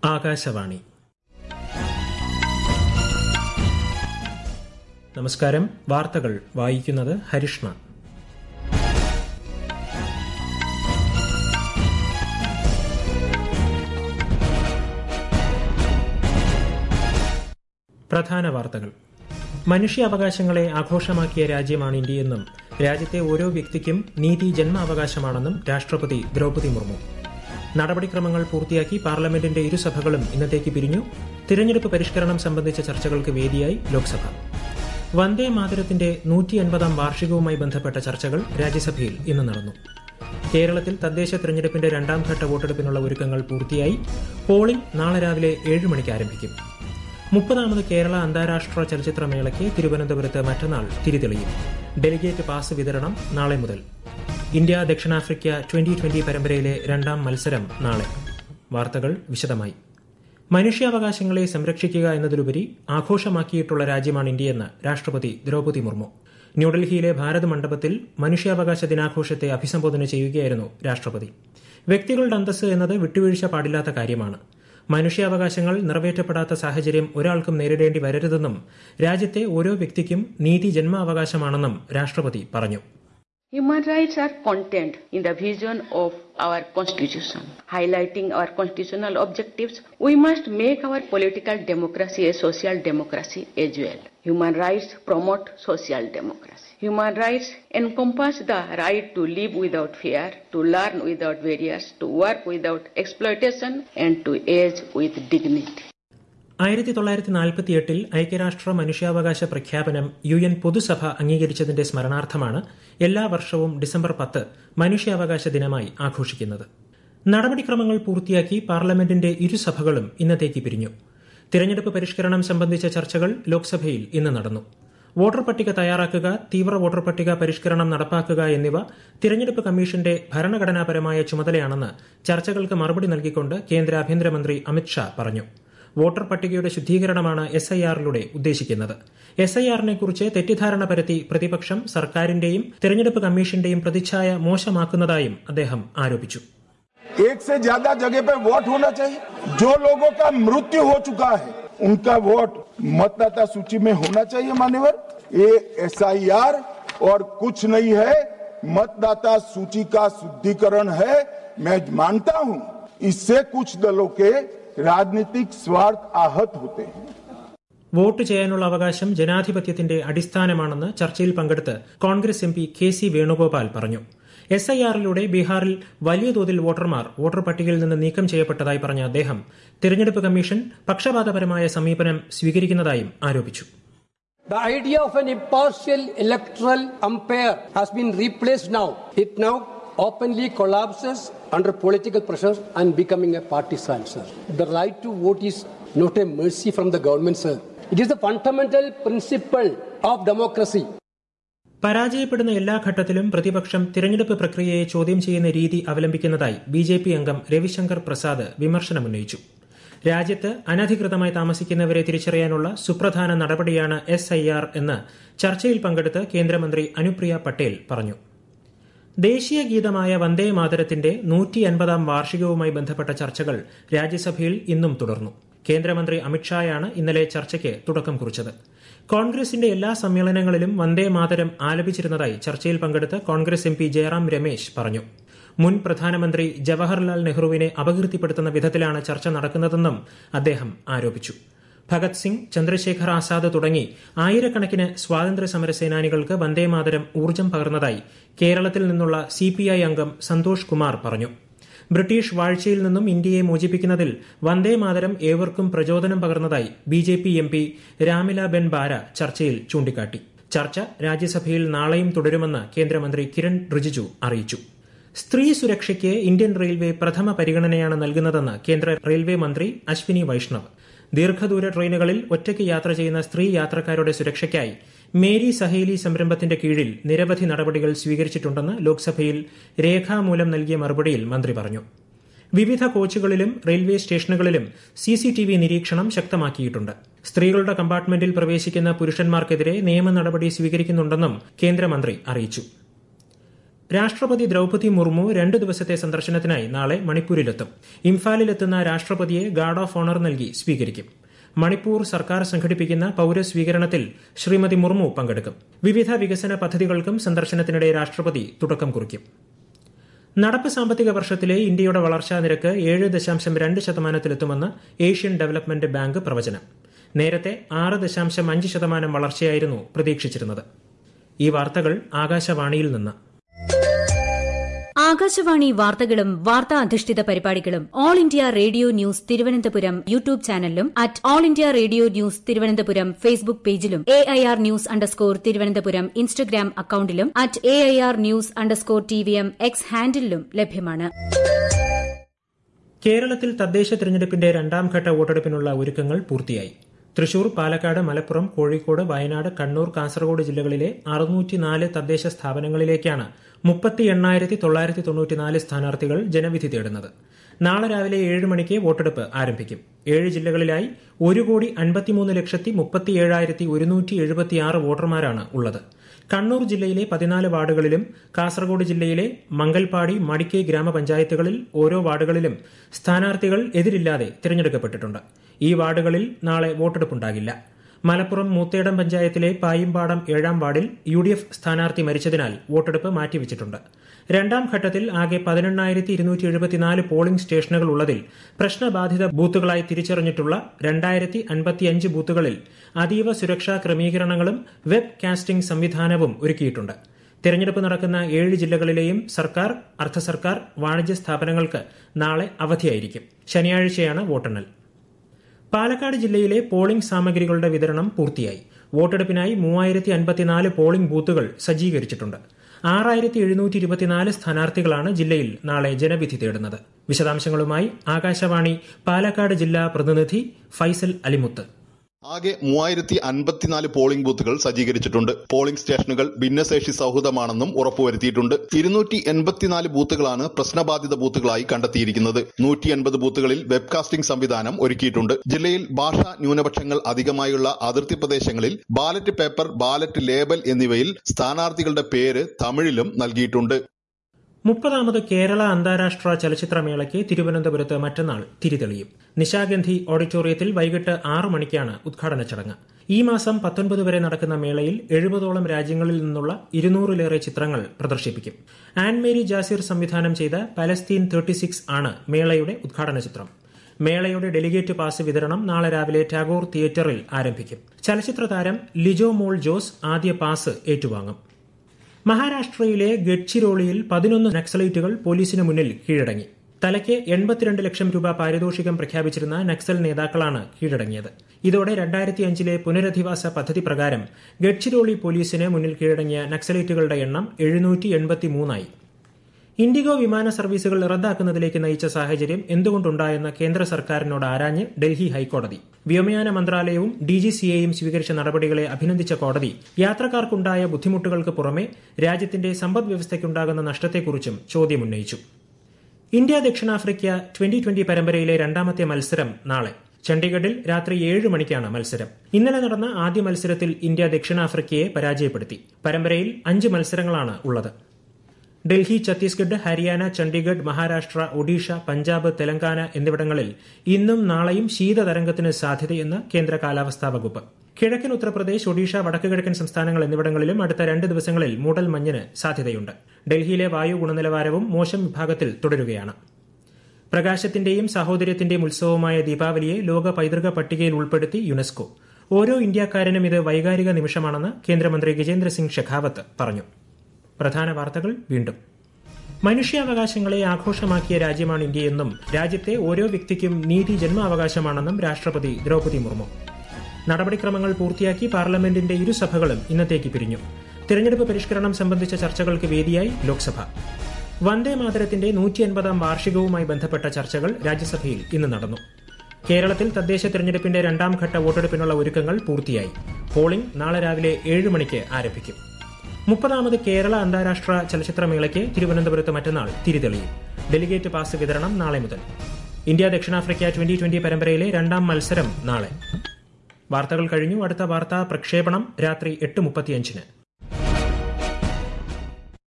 ആകാശവാണി നമസ്കാരം വാർത്തകൾ വായിക്കുന്നത് ഹരിഷ്ണ പ്രധാന വാർത്തകൾ മനുഷ്യാവകാശങ്ങളെ ആഘോഷമാക്കിയ രാജ്യമാണ് ഇന്ത്യയെന്നും രാജ്യത്തെ ഓരോ വ്യക്തിക്കും നീതി ജന്മാവകാശമാണെന്നും രാഷ്ട്രപതി ദ്രൌപതി മുർമു നടപടിക്രമങ്ങൾ പൂർത്തിയാക്കി പാർലമെന്റിന്റെ ഇരുസഭകളും ഇന്നത്തേക്ക് പിരിഞ്ഞു തിരഞ്ഞെടുപ്പ് പരിഷ്കരണം സംബന്ധിച്ച ചർച്ചകൾക്ക് വേദിയായി ലോക്സഭ വന്ദേ മാതരത്തിന്റെ നൂറ്റി അൻപതാം വാർഷികവുമായി ബന്ധപ്പെട്ട ചർച്ചകൾ രാജ്യസഭയിൽ ഇന്ന് നടന്നു കേരളത്തിൽ തദ്ദേശ തെരഞ്ഞെടുപ്പിന്റെ രണ്ടാം ഘട്ട വോട്ടെടുപ്പിനുള്ള ഒരുക്കങ്ങൾ പൂർത്തിയായി പോളിംഗ് നാളെ രാവിലെ ഏഴ് മണിക്ക് ആരംഭിക്കും മുപ്പതാമത് കേരള അന്താരാഷ്ട്ര ചലച്ചിത്രമേളയ്ക്ക് തിരുവനന്തപുരത്ത് മറ്റന്നാൾ തിരിതെളിയും ഡെലിഗേറ്റ് പാസ് വിതരണം നാളെ മുതൽ ഇന്ത്യ ദക്ഷിണാഫ്രിക്ക ട്വന്റി ട്വന്റി പരമ്പരയിലെ രണ്ടാം മത്സരം നാളെ വാർത്തകൾ വിശദമായി മനുഷ്യാവകാശങ്ങളെ സംരക്ഷിക്കുക എന്നതിലുപരി ആഘോഷമാക്കിയിട്ടുള്ള രാജ്യമാണ് ഇന്ത്യയെന്ന് രാഷ്ട്രപതി ദ്രൌപതി മുർമു ന്യൂഡൽഹിയിലെ ഭാരത് മണ്ഡപത്തിൽ മനുഷ്യാവകാശ ദിനാഘോഷത്തെ അഭിസംബോധന ചെയ്യുകയായിരുന്നു രാഷ്ട്രപതി വ്യക്തികളുടെ അന്തസ് എന്നത് വിട്ടുവീഴ്ച പാടില്ലാത്ത കാര്യമാണ് മനുഷ്യാവകാശങ്ങൾ നിറവേറ്റപ്പെടാത്ത സാഹചര്യം ഒരാൾക്കും നേരിടേണ്ടി വരരുതെന്നും രാജ്യത്തെ ഓരോ വ്യക്തിക്കും നീതി ജന്മാവകാശമാണെന്നും രാഷ്ട്രപതി പറഞ്ഞു Human rights are contained in the vision of our constitution. Highlighting our constitutional objectives, we must make our political democracy a social democracy as well. Human rights promote social democracy. Human rights encompass the right to live without fear, to learn without barriers, to work without exploitation, and to age with dignity. ആയിരത്തി തൊള്ളായിരത്തി നാൽപ്പത്തിയെട്ടിൽ ഐക്യരാഷ്ട്ര മനുഷ്യാവകാശ പ്രഖ്യാപനം U N പൊതുസഭ അംഗീകരിച്ചതിന്റെ സ്മരണാർത്ഥമാണ് എല്ലാ വർഷവും December പത്ത് മനുഷ്യാവകാശ ദിനമായി ആഘോഷിക്കുന്നത് നടപടിക്രമങ്ങൾ പൂർത്തിയാക്കി പാർലമെന്റിന്റെ ഇരുസഭകളും ഇന്നത്തേക്ക് പിരിഞ്ഞു തിരഞ്ഞെടുപ്പ് പരിഷ്കരണം സംബന്ധിച്ച ചർച്ചകൾ ലോക്സഭയിൽ ഇന്ന് നടന്നു വോട്ടർ പട്ടിക തയ്യാറാക്കുക തീവ്ര വോട്ടർ പട്ടിക പരിഷ്കരണം നടപ്പാക്കുക എന്നിവ തിരഞ്ഞെടുപ്പ് കമ്മീഷന്റെ ഭരണഘടനാപരമായ ചുമതലയാണെന്ന് ചർച്ചകൾക്ക് മറുപടി നൽകിക്കൊണ്ട് കേന്ദ്ര ആഭ്യന്തരമന്ത്രി അമിത്ഷാ പറഞ്ഞു വോട്ടർ പട്ടികയുടെ ശുദ്ധീകരണമാണ് എസ് ഐ ആറിലൂടെ ഉദ്ദേശിക്കുന്നത് എസ് ഐ ആറിനെ കുറിച്ച് തെറ്റിദ്ധാരണ പരത്തി പ്രതിപക്ഷം സർക്കാരിന്റെയും തെരഞ്ഞെടുപ്പ് കമ്മീഷന്റെയും പ്രതിച്ഛായ മോശമാക്കുന്നതായും അദ്ദേഹം ആരോപിച്ചു एक से ज्यादा जगह पे वोट होना चाहिए जो लोगों का मृत्यु हो चुका है उनका वोट मतदाता सूची में होना चाहिए मान्यवर ये एसआईआर और कुछ नहीं है मतदाता सूची का शुद्धिकरण है मैं मानता हूं इससे कुछ दलों के राजनीतिक स्वार्थ आहत होते हैं വോട്ട് ചെയ്യാനുള്ള അവകാശം ജനാധിപത്യത്തിന്റെ അടിസ്ഥാനമാണെന്ന് ചർച്ചയിൽ പങ്കെടുത്ത് Congress M P K C Venugopal പറഞ്ഞു എസ് ഐ ആറിലൂടെ ബീഹാറിൽ വലിയ തോതിൽ വോട്ടർമാർ വോട്ടർ പട്ടികയിൽ നിന്ന് നീക്കം ചെയ്യപ്പെട്ടതായി പറഞ്ഞ അദ്ദേഹം തിരഞ്ഞെടുപ്പ് കമ്മീഷൻ പക്ഷപാതപരമായ സമീപനം സ്വീകരിക്കുന്നതായും ആരോപിച്ചു The idea of an impartial electoral umpire has been replaced now. It now openly collapses under political pressure and becoming a partisan, sir. The right to vote is not a mercy from the government, sir. It is the fundamental principle of democracy. പരാജയപ്പെടുന്ന എല്ലാ ഘട്ടത്തിലും പ്രതിപക്ഷം തിരഞ്ഞെടുപ്പ് പ്രക്രിയയെ ചോദ്യം ചെയ്യുന്ന രീതി അവലംബിക്കുന്നതായി B J P അംഗം രവിശങ്കർ പ്രസാദ് വിമർശനമുന്നയിച്ചു രാജ്യത്ത് അനധികൃതമായി താമസിക്കുന്നവരെ തിരിച്ചറിയാനുള്ള സുപ്രധാന നടപടിയാണ് എസ് ഐ ആർ എന്ന് ചർച്ചയിൽ പങ്കെടുത്ത് കേന്ദ്രമന്ത്രി അനുപ്രിയ പട്ടേൽ പറഞ്ഞു ദേശീയ ഗീതമായ വന്ദേ മാതരത്തിന്റെ നൂറ്റി അൻപതാം വാർഷികവുമായി ബന്ധപ്പെട്ട ചർച്ചകൾ രാജ്യസഭയിൽ ഇന്നും തുടർന്നു കേന്ദ്രമന്ത്രി അമിത്ഷായാണ് ഇന്നലെ ചർച്ചയ്ക്ക് തുടക്കം കുറിച്ചത് കോൺഗ്രസിന്റെ എല്ലാ സമ്മേളനങ്ങളിലും വന്ദേ മാതരം ആലപിച്ചിരുന്നതായി ചർച്ചയിൽ പങ്കെടുത്ത Congress M P Jairam Ramesh പറഞ്ഞു മുൻ പ്രധാനമന്ത്രി ജവഹർലാൽ നെഹ്റുവിനെ അപകീർത്തിപ്പെടുത്തുന്ന വിധത്തിലാണ് ചർച്ച നടക്കുന്നതെന്നും അദ്ദേഹം ആരോപിച്ചു ഭഗത് സിംഗ് ചന്ദ്രശേഖർ ആസാദ് തുടങ്ങി ആയിരക്കണക്കിന് സ്വാതന്ത്ര്യ സമര സേനാനികൾക്ക് വന്ദേമാതരം ഊർജ്ജം പകർന്നതായി കേരളത്തിൽ നിന്നുള്ള സിപിഐ അംഗം സന്തോഷ് കുമാർ പറഞ്ഞു ബ്രിട്ടീഷ് വാഴ്ചയിൽ നിന്നും ഇന്ത്യയെ മോചിപ്പിക്കുന്നതിൽ വന്ദേമാതരം ഏവർക്കും പ്രചോദനം പകർന്നതായി B J P M P രാമില Ben ബാര ചർച്ചയിൽ ചൂണ്ടിക്കാട്ടി ചർച്ച രാജ്യസഭയിൽ നാളെയും തുടരുമെന്ന് കേന്ദ്രമന്ത്രി കിരൺ റിജിജു അറിയിച്ചു സ്ത്രീ സുരക്ഷയ്ക്ക് ഇന്ത്യൻ റെയിൽവേ പ്രഥമ പരിഗണനയാണ് നൽകുന്നതെന്ന് കേന്ദ്ര റെയിൽവേ മന്ത്രി അശ്വിനി വൈഷ്ണവ് ദീർഘദൂര ട്രെയിനുകളിൽ ഒറ്റയ്ക്ക് യാത്ര ചെയ്യുന്ന സ്ത്രീ യാത്രക്കാരുടെ സുരക്ഷയ്ക്കായി മേരി സഹേലി സംരംഭത്തിന്റെ കീഴിൽ നിരവധി നടപടികൾ സ്വീകരിച്ചിട്ടുണ്ടെന്ന് ലോക്സഭയിൽ രേഖാമൂലം നൽകിയ മറുപടിയിൽ മന്ത്രി പറഞ്ഞു വിവിധ കോച്ചുകളിലും റെയിൽവേ സ്റ്റേഷനുകളിലും സിസിടിവി നിരീക്ഷണം ശക്തമാക്കിയിട്ടുണ്ട് സ്ത്രീകളുടെ കമ്പാർട്ട്മെന്റിൽ പ്രവേശിക്കുന്ന പുരുഷന്മാർക്കെതിരെ നിയമ നടപടി സ്വീകരിക്കുന്നുണ്ടെന്നും കേന്ദ്രമന്ത്രി അറിയിച്ചു രാഷ്ട്രപതി ദ്രൌപതി മുർമു രണ്ടു ദിവസത്തെ സന്ദർശനത്തിനായി നാളെ മണിപ്പൂരിലെത്തും ഇംഫാലിലെത്തുന്ന രാഷ്ട്രപതിയെ ഗാർഡ് ഓഫ് ഓണർ നൽകി സ്വീകരിക്കും മണിപ്പൂർ സർക്കാർ സംഘടിപ്പിക്കുന്ന പൌരസ്വീകരണത്തിൽ ശ്രീമതി മുർമു പങ്കെടുക്കും വിവിധ വികസന പദ്ധതികൾക്കും സന്ദർശനത്തിനിടെ രാഷ്ട്രപതി തുടക്കം കുറിക്കും നടപ്പ് സാമ്പത്തിക വർഷത്തിലെ ഇന്ത്യയുടെ വളർച്ചാ നിരക്ക് ഏഴ് ദശാംശം രണ്ട് ശതമാനത്തിലെത്തുമെന്ന് ഏഷ്യൻ ഡെവലപ്മെന്റ് ബാങ്ക് പ്രവചനം നേരത്തെ ആറ് ദശാംശം അഞ്ച് ശതമാനം വളർച്ചയായിരുന്നു പ്രതീക്ഷിച്ചിരുന്നത് ഈ വാർത്തകൾ ആകാശവാണിയിൽ നിന്ന് ആകാശവാണി വാർത്തകളും വാർത്താ അധിഷ്ഠിത പരിപാടികളും All India Radio News Thiruvananthapuram YouTube ചാനലിലും at All India Radio News Thiruvananthapuram Facebook പേജിലും A I R news underscore Thiruvananthapuram Instagram അക്കൌണ്ടിലും at A I R news underscore T V M X ഹാൻഡിലും ലഭ്യമാണ് കേരളത്തിൽ തദ്ദേശ തിരഞ്ഞെടുപ്പിന്റെ രണ്ടാം ഘട്ട വോട്ടെടുപ്പിനുള്ള ഒരുക്കങ്ങൾ പൂർത്തിയായി തൃശൂർ പാലക്കാട് മലപ്പുറം കോഴിക്കോട് വയനാട് കണ്ണൂർ കാസർഗോഡ് ജില്ലകളിലെ അറുന്നൂറ്റിനാല് തദ്ദേശ സ്ഥാപനങ്ങളിലേക്കാണ് മുപ്പത്തി എണ്ണായിരത്തി തൊള്ളായിരത്തി തൊണ്ണൂറ്റിനാല് സ്ഥാനാർത്ഥികൾ ജനവിധി തേടുന്നത് നാളെ രാവിലെ ഏഴ് മണിക്ക് വോട്ടെടുപ്പ് ആരംഭിക്കും ഏഴ് ജില്ലകളിലായി ഒരു കോടി അൻപത്തിമൂന്ന് ലക്ഷത്തി മുപ്പത്തിയേഴായിരത്തി ഒരുന്നൂറ്റി എഴുപത്തിയാറ് വോട്ടർമാരാണ് ഉള്ളത് കണ്ണൂർ ജില്ലയിലെ പതിനാല് വാർഡുകളിലും കാസർഗോഡ് ജില്ലയിലെ മംഗൽപാടി മടിക്കൈ ഗ്രാമപഞ്ചായത്തുകളിൽ ഓരോ വാർഡുകളിലും സ്ഥാനാർത്ഥികൾ എതിരില്ലാതെ തിരഞ്ഞെടുക്കപ്പെട്ടിട്ടുണ്ട് ഈ വാർഡുകളിൽ നാളെ വോട്ടെടുപ്പുണ്ടാകില്ല മലപ്പുറം മൂത്തേടം പഞ്ചായത്തിലെ പായിമ്പാടം ഏഴാം വാർഡിൽ യു ഡി എഫ് സ്ഥാനാർത്ഥി മരിച്ചതിനാൽ വോട്ടെടുപ്പ് മാറ്റിവച്ചിട്ടുണ്ട് രണ്ടാം ഘട്ടത്തിൽ ആകെ പതിനെണ്ണായിരത്തി ഇരുന്നൂറ്റി എഴുപത്തിനാല് പോളിംഗ് സ്റ്റേഷനുകൾ ഉള്ളതിൽ പ്രശ്നബാധിത ബൂത്തുകളായി തിരിച്ചറിഞ്ഞിട്ടുള്ള രണ്ടായിരത്തി അൻപത്തിയഞ്ച് ബൂത്തുകളിൽ അതീവ സുരക്ഷാ ക്രമീകരണങ്ങളും വെബ് കാസ്റ്റിംഗ് സംവിധാനവും ഒരുക്കിയിട്ടുണ്ട് തെരഞ്ഞെടുപ്പ് നടക്കുന്ന ഏഴ് ജില്ലകളിലെയും സർക്കാർ അർദ്ധ സർക്കാർ വാണിജ്യ സ്ഥാപനങ്ങൾക്ക് നാളെ അവധിയായിരിക്കും ശനിയാഴ്ചയാണ് വോട്ടെണ്ണൽ പാലക്കാട് ജില്ലയിലെ പോളിംഗ് സാമഗ്രികളുടെ വിതരണം പൂർത്തിയായി വോട്ടെടുപ്പിനായി മൂവായിരത്തി അൻപത്തിനാല് പോളിംഗ് ബൂത്തുകൾ സജ്ജീകരിച്ചിട്ടുണ്ട് ആറായിരത്തി എഴുന്നൂറ്റി ഇരുപത്തിനാല് സ്ഥാനാർത്ഥികളാണ് ജില്ലയിൽ നാളെ ജനവിധി തേടുന്നത് വിശദാംശങ്ങളുമായി ആകാശവാണി പാലക്കാട് ജില്ലാ പ്രതിനിധി ഫൈസൽ അലിമുത്ത് ആകെ മൂവായിരത്തി അൻപത്തിനാല് പോളിംഗ് ബൂത്തുകൾ സജ്ജീകരിച്ചിട്ടുണ്ട് പോളിംഗ് സ്റ്റേഷനുകൾ ഭിന്നശേഷി സൗഹൃദമാണെന്നും ഉറപ്പുവരുത്തിയിട്ടുണ്ട് ഇരുന്നൂറ്റി എൺപത്തിനാല് ബൂത്തുകളാണ് പ്രശ്നബാധിത ബൂത്തുകളായി കണ്ടെത്തിയിരിക്കുന്നത് നൂറ്റി എൺപത് ബൂത്തുകളിൽ വെബ്കാസ്റ്റിംഗ് സംവിധാനം ഒരുക്കിയിട്ടുണ്ട് ജില്ലയിൽ ഭാഷാ ന്യൂനപക്ഷങ്ങൾ അധികമായുള്ള അതിർത്തി പ്രദേശങ്ങളിൽ ബാലറ്റ് പേപ്പർ ബാലറ്റ് ലേബൽ എന്നിവയിൽ സ്ഥാനാർത്ഥികളുടെ പേര് തമിഴിലും നൽകിയിട്ടുണ്ട് മുപ്പതാമത് കേരള അന്താരാഷ്ട്ര ചലച്ചിത്രമേളയ്ക്ക് തിരുവനന്തപുരത്ത് മറ്റന്നാൾ തിരിതെളിയും നിശാഗന്ധി ഓഡിറ്റോറിയത്തിൽ വൈകിട്ട് ആറു മണിക്കാണ് ഉദ്ഘാടന ചടങ്ങ് ഈ മാസം പത്തൊൻപത് വരെ നടക്കുന്ന മേളയിൽ എഴുപതോളം രാജ്യങ്ങളിൽ നിന്നുള്ള ഇരുന്നൂറിലേറെ ചിത്രങ്ങൾ പ്രദർശിപ്പിക്കും ആൻ മേരി ജാസിർ സംവിധാനം ചെയ്ത പലസ്തീൻ തേർട്ടി സിക്സ് ആണ് മേളയുടെ ഉദ്ഘാടന ചിത്രം മേളയുടെ ഡെലിഗേറ്റ് പാസ് വിതരണം നാളെ രാവിലെ ടാഗോർ തിയേറ്ററിൽ ആരംഭിക്കും ചലച്ചിത്ര താരം ലിജോ മോൾ ജോസ് ആദ്യ പാസ് ഏറ്റുവാങ്ങും മഹാരാഷ്ട്രയിലെ ഗഡ്ചിരോളിയിൽ പതിനൊന്ന് നക്സലൈറ്റുകൾ പോലീസിന് മുന്നിൽ കീഴടങ്ങി തലയ്ക്ക് എൺപത്തിരണ്ട് ലക്ഷം രൂപ പാരിതോഷികം പ്രഖ്യാപിച്ചിരുന്ന നക്സൽ നേതാക്കളാണ് കീഴടങ്ങിയത് ഇതോടെ രണ്ടായിരത്തി അഞ്ചിലെ പുനരധിവാസ പദ്ധതി പ്രകാരം ഗഡ്ചിരോളി പോലീസിന് മുന്നിൽ കീഴടങ്ങിയ നക്സലൈറ്റുകളുടെ എണ്ണം എഴുന്നൂറ്റി എൺപത്തിമൂന്നായി ഇൻഡിഗോ വിമാന സർവീസുകൾ റദ്ദാക്കുന്നതിലേക്ക് നയിച്ച സാഹചര്യം എന്തുകൊണ്ടുണ്ടായെന്ന് കേന്ദ്ര സർക്കാരിനോട് ആരാഞ്ഞ് ഡൽഹി ഹൈക്കോടതി വ്യോമയാന മന്ത്രാലയവും ഡിജിസിഎയും സ്വീകരിച്ച നടപടികളെ അഭിനന്ദിച്ച കോടതി യാത്രക്കാർക്കുണ്ടായ ബുദ്ധിമുട്ടുകൾക്ക് പുറമെ രാജ്യത്തിന്റെ സമ്പദ് വ്യവസ്ഥയ്ക്കുണ്ടാകുന്ന നഷ്ടത്തെക്കുറിച്ചും ചോദ്യമുന്നയിച്ചു ഇന്ത്യ ദക്ഷിണാഫ്രിക്ക ട്വന്റി ട്വന്റി പരമ്പരയിലെ രണ്ടാമത്തെ മത്സരം നാളെ ചണ്ഡീഗഡിൽ രാത്രി ഏഴ് മണിക്കാണ് മത്സരം ഇന്നലെ നടന്ന ആദ്യ മത്സരത്തിൽ ഇന്ത്യ ദക്ഷിണാഫ്രിക്കയെ പരാജയപ്പെടുത്തി പരമ്പരയിൽ അഞ്ച് മത്സരങ്ങളാണ് ഉള്ളത് ഡൽഹി ഛത്തീസ്ഗഡ് ഹരിയാന ചണ്ഡീഗഡ് മഹാരാഷ്ട്ര ഒഡീഷ പഞ്ചാബ് തെലങ്കാന എന്നിവിടങ്ങളിൽ ഇന്നും നാളെയും ശീതതരംഗത്തിന് സാധ്യതയെന്ന് കേന്ദ്ര കാലാവസ്ഥാ വകുപ്പ് കിഴക്കൻ ഉത്തർപ്രദേശ് ഒഡീഷ വടക്കുകിഴക്കൻ സംസ്ഥാനങ്ങൾ എന്നിവിടങ്ങളിലും അടുത്ത രണ്ട് ദിവസങ്ങളിൽ മൂടൽ മഞ്ഞിന് സാധ്യതയുണ്ട് ഡൽഹിയിലെ വായു ഗുണനിലവാരവും മോശം വിഭാഗത്തിൽ തുടരുകയാണ് പ്രകാശത്തിന്റെയും സാഹോദര്യത്തിന്റെയും ഉത്സവമായ ദീപാവലിയെ ലോക പൈതൃക പട്ടികയിൽ ഉൾപ്പെടുത്തി യുനെസ്കോ ഓരോ ഇന്ത്യക്കാരനും ഇത് വൈകാരിക നിമിഷമാണെന്ന് കേന്ദ്രമന്ത്രി ഗജേന്ദ്ര സിംഗ് ഷെഖാവത്ത് പറഞ്ഞു പ്രധാന വാർത്തകൾ വീണ്ടും മനുഷ്യാവകാശങ്ങളെ ആഘോഷമാക്കിയ രാജ്യമാണ് ഇന്ത്യയെന്നും രാജ്യത്തെ ഓരോ വ്യക്തിക്കും നീതി ജന്മാവകാശമാണെന്നും രാഷ്ട്രപതി ദ്രൌപതി മുർമു നടപടിക്രമങ്ങൾ പൂർത്തിയാക്കി പാർലമെന്റിന്റെ ഇരുസഭകളും ഇന്നത്തേക്ക് പിരിഞ്ഞു തിരഞ്ഞെടുപ്പ് പരിഷ്കരണം സംബന്ധിച്ച ചർച്ചകൾക്ക് വേദിയായി ലോക്സഭ വന്ദേ മാതരത്തിന്റെ നൂറ്റി അൻപതാം വാർഷികവുമായി ബന്ധപ്പെട്ട ചർച്ചകൾ രാജ്യസഭയിൽ ഇന്ന് നടന്നു കേരളത്തിൽ തദ്ദേശ തെരഞ്ഞെടുപ്പിന്റെ രണ്ടാം ഘട്ട വോട്ടെടുപ്പിനുള്ള ഒരുക്കങ്ങൾ പൂർത്തിയായി പോളിംഗ് നാളെ രാവിലെ ഏഴ് മണിക്ക് ആരംഭിക്കും മുപ്പതാമത് കേരള അന്താരാഷ്ട്ര ചലച്ചിത്രമേളയ്ക്ക് തിരുവനന്തപുരത്ത് മറ്റന്നാൾ തിരിതെളിയും ഡെലിഗേറ്റ് പാസ് വിതരണം നാളെ മുതൽ ഇന്ത്യ ദക്ഷിണാഫ്രിക്ക ട്വന്റി ട്വന്റി പരമ്പരയിലെ രണ്ടാം മത്സരം നാളെ വാർത്തകൾ കഴിഞ്ഞു അടുത്ത വാർത്താ പ്രക്ഷേപണം രാത്രി എട്ട് മുപ്പത്തിയഞ്ചിന്